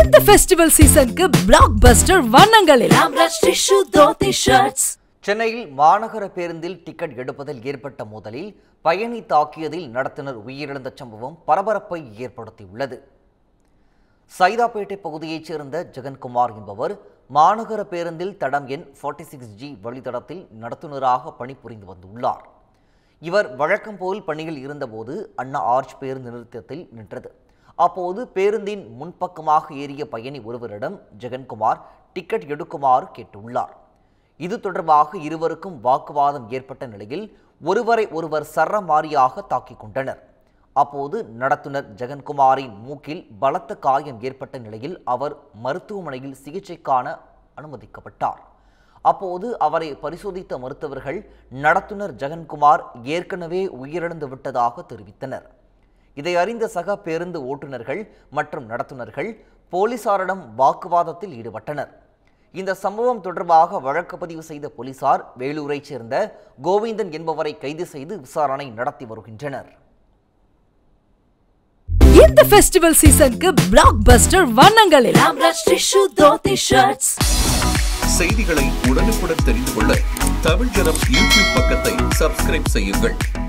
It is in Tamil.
இந்த ஃபெஸ்டிவல் சீசனுக்கு பிளாக் பஸ்டர் வண்ணங்களில் ஆம்ரஷ் டிஷ்யூ தோத்தி ஷர்ட்ஸ் சென்னையில் மாநகர பேருந்தில் டிக்கெட் எடுப்பதில் ஏற்பட்ட மோதலில் பயணி தாக்கியதில் நடத்துனர் உயிரிழந்த சம்பவம் பரபரப்பை ஏற்படுத்தியுள்ளது சைதாப்பேட்டை பகுதியைச் சேர்ந்த ஜெகன்குமார் என்பவர் மாநகர பேருந்தில் தடம் எண் ஃபார்ட்டி சிக்ஸ் ஜி வழித்தடத்தில் நடத்துனராக பணிபுரிந்து வந்துள்ளார் இவர் வழக்கம் போல் பணியில் இருந்தபோது அண்ணா ஆர்ச் பேருந்து நிறுத்தத்தில் நின்றது அப்போது பேருந்தின் முன்பக்கமாக ஏறிய பயணி ஒருவரிடம் ஜெகன்குமார் டிக்கெட் எடுக்குமாறு கேட்டுள்ளார் இது தொடர்பாக இருவருக்கும் வாக்குவாதம் ஏற்பட்ட நிலையில் ஒருவரை ஒருவர் சரமாரியாக தாக்கிக் கொண்டனர் அப்போது நடத்துனர் ஜெகன்குமாரின் மூக்கில் பலத்த காயம் ஏற்பட்ட நிலையில் அவர் மருத்துவமனையில் சிகிச்சைக்கான அனுமதிக்கப்பட்டார் அப்போது அவரை பரிசோதித்த மருத்துவர்கள் நடத்துனர் ஜெகன்குமார் ஏற்கனவே உயிரிழந்து விட்டதாக தெரிவித்தனர் இதை அறிந்த சக பேருந்து ஓட்டுநர்கள் மற்றும் நடத்துனர்கள் போலீசாரிடம் வாக்குவாதத்தில் ஈடுபட்டனர் இந்த சம்பவம் தொடர்பாக வழக்கு பதிவு செய்த போலீசார் வேலூரைச் சேர்ந்த கோவிந்தன் என்பவரை கைது செய்து விசாரணை நடத்தி வருகின்றனர் இந்த ஃபெஸ்டிவல் சீசனுக்கு பிளாக் பஸ்டர் வண்ணங்களில் ஆம்ரஷ் டிஷ்யூ தோத்தி ஷர்ட்ஸ் செய்திகளை உடனுக்குடன் தெரிந்து கொள்ள தமிழ் ஜனம் யூடியூப் பக்கத்தை சப்ஸ்கிரைப் செய்யுங்கள்